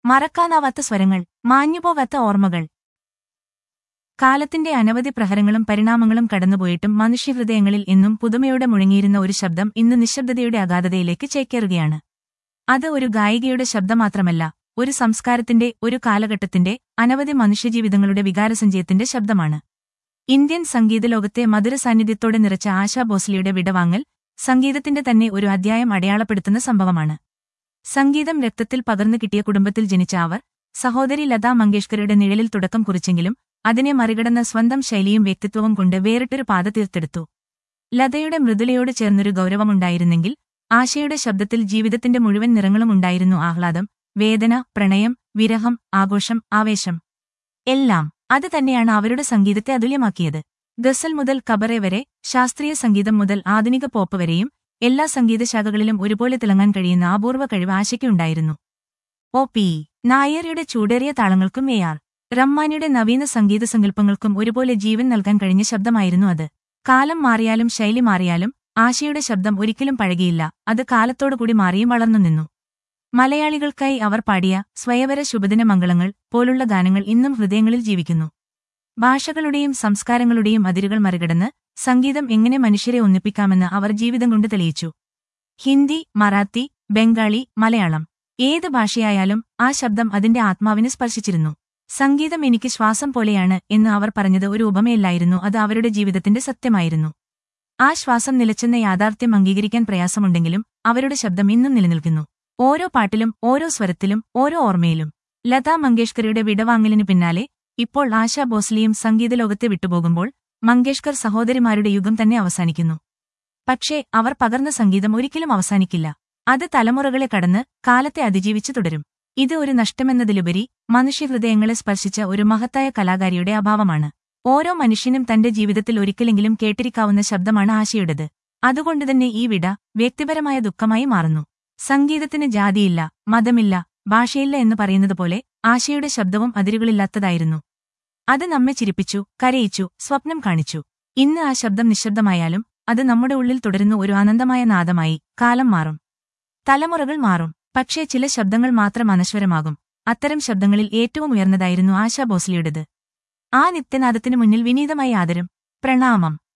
മറക്കാനാവാത്ത സ്വരങ്ങൾ മാഞ്ഞുപോകാത്ത ഓർമ്മകൾ കാലത്തിന്റെ അനവധി പ്രഹരങ്ങളും പരിണാമങ്ങളും കടന്നുപോയിട്ടും മനുഷ്യഹൃദയങ്ങളിൽ എന്നും പുതുമയോടെ മുഴങ്ങിയിരുന്ന ഒരു ശബ്ദം ഇന്ന് നിശബ്ദതയുടെ അഗാധതയിലേക്ക് ചേക്കേറുകയാണ് അത് ഒരു ഗായികയുടെ ശബ്ദം മാത്രമല്ല ഒരു സംസ്കാരത്തിന്റെ ഒരു കാലഘട്ടത്തിന്റെ അനവധി മനുഷ്യജീവിതങ്ങളുടെ വികാരസഞ്ചയത്തിന്റെ ശബ്ദമാണ് ഇന്ത്യൻ സംഗീതലോകത്തെ മധുര സാന്നിധ്യത്തോടെ നിറച്ച ആശാ ഭോസ്ലിയുടെ വിടവാങ്ങൽ സംഗീതത്തിന്റെ തന്നെ ഒരു അധ്യായം അടയാളപ്പെടുത്തുന്ന സംഭവമാണ് സംഗീതം രക്തത്തിൽ പകർന്നു കിട്ടിയ കുടുംബത്തിൽ ജനിച്ച അവർ സഹോദരി ലതാ മങ്കേഷ്കറുടെ നിഴലിൽ തുടക്കം കുറിച്ചെങ്കിലും അതിനെ മറികടന്ന സ്വന്തം ശൈലിയും വ്യക്തിത്വവും കൊണ്ട് വേറിട്ടൊരു പാത തീർത്തെടുത്തു ലതയുടെ മൃദുലയോട് ചേർന്നൊരു ഗൗരവമുണ്ടായിരുന്നെങ്കിൽ ആശയുടെ ശബ്ദത്തിൽ ജീവിതത്തിന്റെ മുഴുവൻ നിറങ്ങളും ഉണ്ടായിരുന്നു ആഹ്ലാദം വേദന പ്രണയം വിരഹം ആഘോഷം ആവേശം എല്ലാം അത് തന്നെയാണ് അവരുടെ സംഗീതത്തെ അതുല്യമാക്കിയത് ഗസൽ മുതൽ കബറെ വരെ ശാസ്ത്രീയ സംഗീതം മുതൽ ആധുനിക പോപ്പ് വരെയും എല്ലാ സംഗീതശാഖകളിലും ഒരുപോലെ തിളങ്ങാൻ കഴിയുന്ന അപൂർവ കഴിവ് ആശയ്ക്കുണ്ടായിരുന്നു ഒ പി നായരുടെ ചൂടേറിയ താളങ്ങൾക്കും എ ആർ റഹ്മാനിയുടെ നവീന സംഗീത സങ്കല്പങ്ങൾക്കും ഒരുപോലെ ജീവൻ നൽകാൻ കഴിഞ്ഞ ശബ്ദമായിരുന്നു അത് കാലം മാറിയാലും ശൈലി മാറിയാലും ആശയുടെ ശബ്ദം ഒരിക്കലും പഴകിയില്ല അത് കാലത്തോടുകൂടി മാറിയും വളർന്നു നിന്നു മലയാളികൾക്കായി അവർ പാടിയ സ്വയവര ശുഭദിന മംഗളങ്ങൾ പോലുള്ള ഗാനങ്ങൾ ഇന്നും ഹൃദയങ്ങളിൽ ജീവിക്കുന്നു ഭാഷകളുടെയും സംസ്കാരങ്ങളുടെയും അതിരുകൾ മറികടന്ന് സംഗീതം എങ്ങനെ മനുഷ്യരെ ഒന്നിപ്പിക്കാമെന്ന് അവർ ജീവിതം കൊണ്ട് തെളിയിച്ചു ഹിന്ദി മറാത്തി ബംഗാളി മലയാളം ഏത് ഭാഷയായാലും ആ ശബ്ദം അതിന്റെ ആത്മാവിനെ സ്പർശിച്ചിരുന്നു സംഗീതം എനിക്ക് ശ്വാസം പോലെയാണ് എന്ന് അവർ പറഞ്ഞത് ഒരു ഉപമയല്ലായിരുന്നു അത് അവരുടെ ജീവിതത്തിന്റെ സത്യമായിരുന്നു ആ ശ്വാസം നിലച്ചെന്ന യാഥാർത്ഥ്യം അംഗീകരിക്കാൻ പ്രയാസമുണ്ടെങ്കിലും അവരുടെ ശബ്ദം ഇന്നും നിലനിൽക്കുന്നു ഓരോ പാട്ടിലും ഓരോ സ്വരത്തിലും ഓരോ ഓർമ്മയിലും ലതാ മങ്കേഷ്കറുടെ വിടവാങ്ങലിനു പിന്നാലെ ഇപ്പോൾ ആശാ ഭോസ്ലിയും സംഗീതലോകത്തെ വിട്ടുപോകുമ്പോൾ മങ്കേഷ്കർ സഹോദരിമാരുടെ യുഗം തന്നെ അവസാനിക്കുന്നു പക്ഷേ അവർ പകർന്ന സംഗീതം ഒരിക്കലും അവസാനിക്കില്ല അത് തലമുറകളെ കടന്ന് കാലത്തെ അതിജീവിച്ചു തുടരും ഇത് ഒരു നഷ്ടമെന്നതിലുപരി മനുഷ്യഹൃദയങ്ങളെ സ്പർശിച്ച ഒരു മഹത്തായ കലാകാരിയുടെ അഭാവമാണ് ഓരോ മനുഷ്യനും തന്റെ ജീവിതത്തിൽ ഒരിക്കലെങ്കിലും കേട്ടിരിക്കാവുന്ന ശബ്ദമാണ് ആശയുടേത് അതുകൊണ്ടുതന്നെ ഈ വിട വ്യക്തിപരമായ ദുഃഖമായി മാറുന്നു സംഗീതത്തിന് ജാതിയില്ല മതമില്ല ഭാഷയില്ല എന്ന് പറയുന്നത് പോലെ ആശയുടെ ശബ്ദവും അതിരുകളില്ലാത്തതായിരുന്നു അത് നമ്മെ ചിരിപ്പിച്ചു കരയിച്ചു സ്വപ്നം കാണിച്ചു ഇന്ന് ആ ശബ്ദം നിശബ്ദമായാലും അത് നമ്മുടെ ഉള്ളിൽ തുടരുന്ന ഒരു അനന്തമായ നാദമായി കാലം മാറും തലമുറകൾ മാറും പക്ഷേ ചില ശബ്ദങ്ങൾ മാത്രം അനശ്വരമാകും അത്തരം ശബ്ദങ്ങളിൽ ഏറ്റവും ഉയർന്നതായിരുന്നു ആശാ ഭോസ്ലിയുടേത് ആ നിത്യനാദത്തിനു മുന്നിൽ വിനീതമായി ആദരം പ്രണാമം